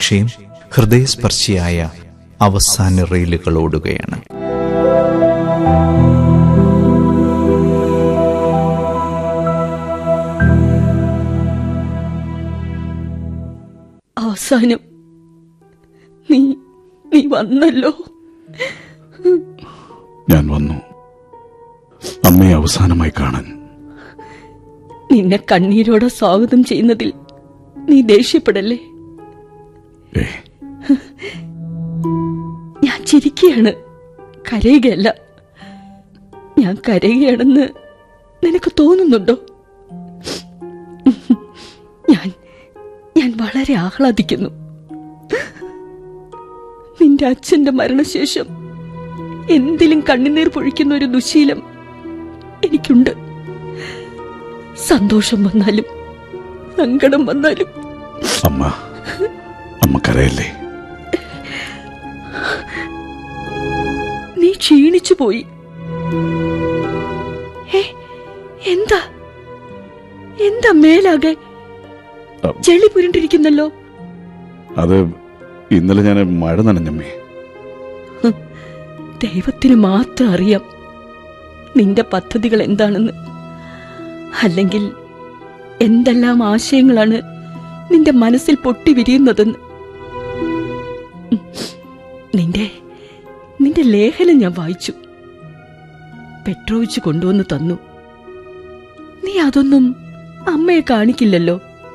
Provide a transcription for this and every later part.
പ്രതീക്ഷയും ഹൃദയസ്പർശിയായ അവസാന റീലുകൾ ഓടുകയാണ് അവസാനം നീ നീ വന്നല്ലോ ഞാൻ വന്നു അമ്മയെ അവസാനമായി കാണാൻ നിന്നെ കണ്ണീരോടെ സ്വാഗതം ചെയ്യുന്നതിൽ നീ ദേഷ്യപ്പെടല്ലേ ഏ ഞാൻ ചിരിക്കുകയാണ് കരയുകയല്ല ഞാൻ കരയുകയാണെന്ന് നിനക്ക് തോന്നുന്നുണ്ടോ ഞാൻ ഞാൻ വളരെ ആഹ്ലാദിക്കുന്നു നിന്റെ അച്ഛന്റെ മരണശേഷം എന്തിലും കണ്ണുനീർ പൊഴിക്കുന്ന ഒരു ദുശീലം എനിക്കുണ്ട് സന്തോഷം വന്നാലും സങ്കടം വന്നാലും അമ്മ അമ്മ കരയല്ലേ നീ ക്ഷീണിച്ചു പോയി ഏ, എന്താ എന്താ മേലാകെ അ- ചെളി പുരണ്ടിരിക്കുന്നല്ലോ അത് ഇന്നലെ ഞാൻ മഴ നനഞ്ഞമ്മേ ദൈവത്തിന് മാത്രം അറിയാം നിന്റെ പദ്ധതികൾ എന്താണെന്ന് അല്ലെങ്കിൽ എന്തെല്ലാം ആശയങ്ങളാണ് നിന്റെ മനസ്സിൽ പൊട്ടി വിരിയുന്നതെന്ന് ഉം. നിന്റെ നിന്റെ ലേഖനം ഞാൻ വായിച്ചു പെട്രോവിച്ച് കൊണ്ടുവന്ന് തന്നു നീ അതൊന്നും അമ്മയെ കാണിക്കില്ലല്ലോ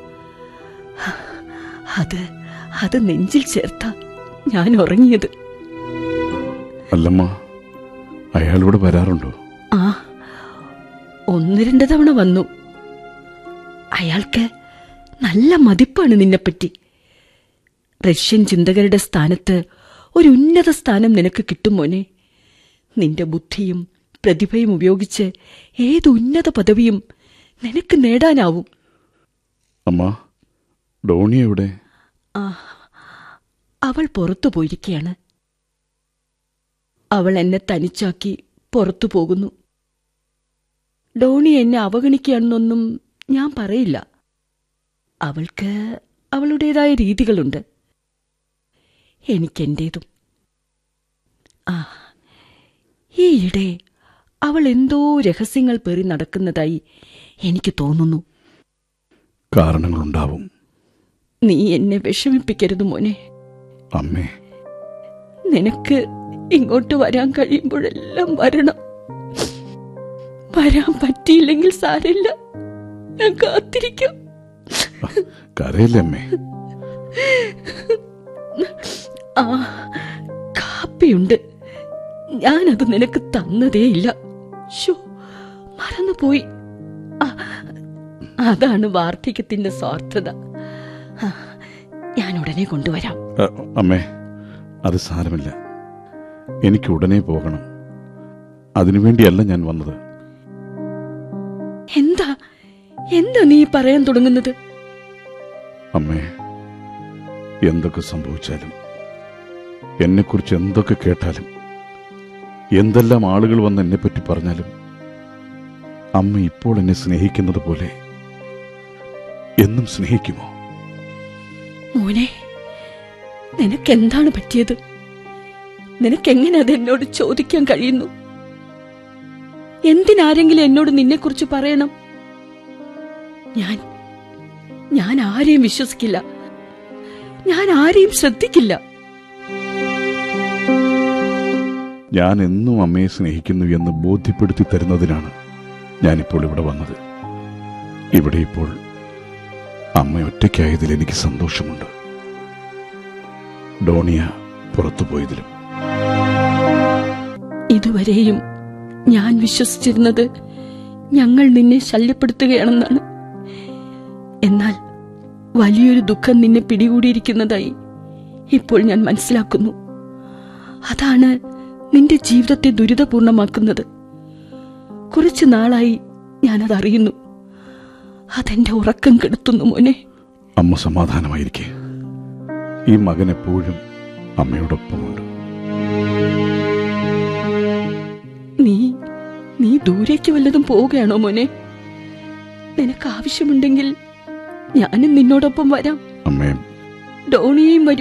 അത് അത് നെഞ്ചിൽ ചേർത്ത ഞാൻ ഉറങ്ങിയത് അല്ലമ്മ അയാളിവിടെ വരാറുണ്ടോ ആ ഒന്ന് രണ്ട് തവണ വന്നു അയാൾക്ക് നല്ല മതിപ്പാണ് നിന്നെപ്പറ്റി റഷ്യൻ ചിന്തകരുടെ സ്ഥാനത്ത് ഒരു ഉന്നത സ്ഥാനം നിനക്ക് കിട്ടും മോനെ നിന്റെ ബുദ്ധിയും പ്രതിഭയും ഉപയോഗിച്ച് ഏത് ഉന്നത പദവിയും നിനക്ക് നേടാനാവും അമ്മ ഡോണി എവിടെ ആ അവൾ പുറത്തു പോയിരിക്കുകയാണ് അവൾ എന്നെ തനിച്ചാക്കി പുറത്തു പോകുന്നു ഡോണി എന്നെ അവഗണിക്കുകയാണെന്നൊന്നും ഞാൻ പറയില്ല അവൾക്ക് അവളുടേതായ രീതികളുണ്ട് എനിക്കെന്റേതും ആ ഈയിടെ അവൾ എന്തോ രഹസ്യങ്ങൾ പേറി നടക്കുന്നതായി എനിക്ക് തോന്നുന്നു കാരണങ്ങളുണ്ടാവും നീ എന്നെ വിഷമിപ്പിക്കരുത് മോനെ അമ്മേ നിനക്ക് ഇങ്ങോട്ട് വരാൻ കഴിയുമ്പോഴെല്ലാം വരണം വരാൻ പറ്റിയില്ലെങ്കിൽ സാരമില്ല ഞാൻ കാത്തിരിക്കാം കരയല്ലേ അമ്മേ ആ കാപ്പിയുണ്ട് ഞാനത് നിനക്ക് തന്നതേയില്ല ഷോ മറന്നുപോയി ആ, അതാണ് വാർദ്ധക്യത്തിന്റെ സ്വാർത്ഥത ആ, ഞാൻ ഉടനെ കൊണ്ടുവരാം അ, അമ്മേ അത് സാരമില്ല എനിക്ക് ഉടനെ പോകണം അതിനുവേണ്ടിയല്ല ഞാൻ വന്നത് എന്താ എന്താ നീ പറയാൻ തുടങ്ങുന്നത് അമ്മേ എന്തൊക്കെ സംഭവിച്ചാലും എന്നെക്കുറിച്ച് എന്തൊക്കെ കേട്ടാലും എന്തെല്ലാം ആളുകൾ വന്ന് എന്നെപ്പറ്റി പറഞ്ഞാലും അമ്മ ഇപ്പോൾ എന്നെ സ്നേഹിക്കുന്നത് പോലെ എന്നും സ്നേഹിക്കുമോ മോനെ നിനക്കെന്താണ് പറ്റിയത് നിനക്കെങ്ങനെ അത് എന്നോട് ചോദിക്കാൻ കഴിയുന്നു എന്തിനാരെങ്കിലും എന്നോട് നിന്നെക്കുറിച്ച് പറയണം ഞാൻ ഞാൻ ആരെയും വിശ്വസിക്കില്ല ഞാൻ ആരെയും ശ്രദ്ധിക്കില്ല ഞാൻ എന്നും അമ്മയെ സ്നേഹിക്കുന്നു എന്ന് ബോധ്യപ്പെടുത്തി തരുന്നതിനാണ് ഞാനിപ്പോൾ ഇവിടെ വന്നത് ഇവിടെ ഇപ്പോൾ അമ്മ ഒറ്റയ്ക്കായതിൽ എനിക്ക് സന്തോഷമുണ്ട് ഡോണിയ പുറത്തുപോയതിലും ഇതുവരെയും ഞാൻ വിശ്വസിച്ചിരുന്നത് ഞങ്ങൾ നിന്നെ ശല്യപ്പെടുത്തുകയാണെന്നാണ് എന്നാൽ വലിയൊരു ദുഃഖം നിന്നെ പിടികൂടിയിരിക്കുന്നതായി ഇപ്പോൾ ഞാൻ മനസ്സിലാക്കുന്നു അതാണ് നിന്റെ ജീവിതത്തെ ദുരിതപൂർണമാക്കുന്നത് കുറച്ചു നാളായി ഞാനത് അറിയുന്നു അതെന്റെ ഉറക്കം കെടുത്തുന്നു മോനെ അമ്മ സമാധാനമായിരിക്കെ ഈ മകൻ എപ്പോഴും അമ്മയോടൊപ്പമുണ്ട് നീ നീ ദൂരേക്ക് വല്ലതും പോവുകയാണോ മോനെ നിനക്ക് ആവശ്യമുണ്ടെങ്കിൽ ഞാനും നിന്നോടൊപ്പം വരാം അമ്മേ ഡോണിയെയും വരും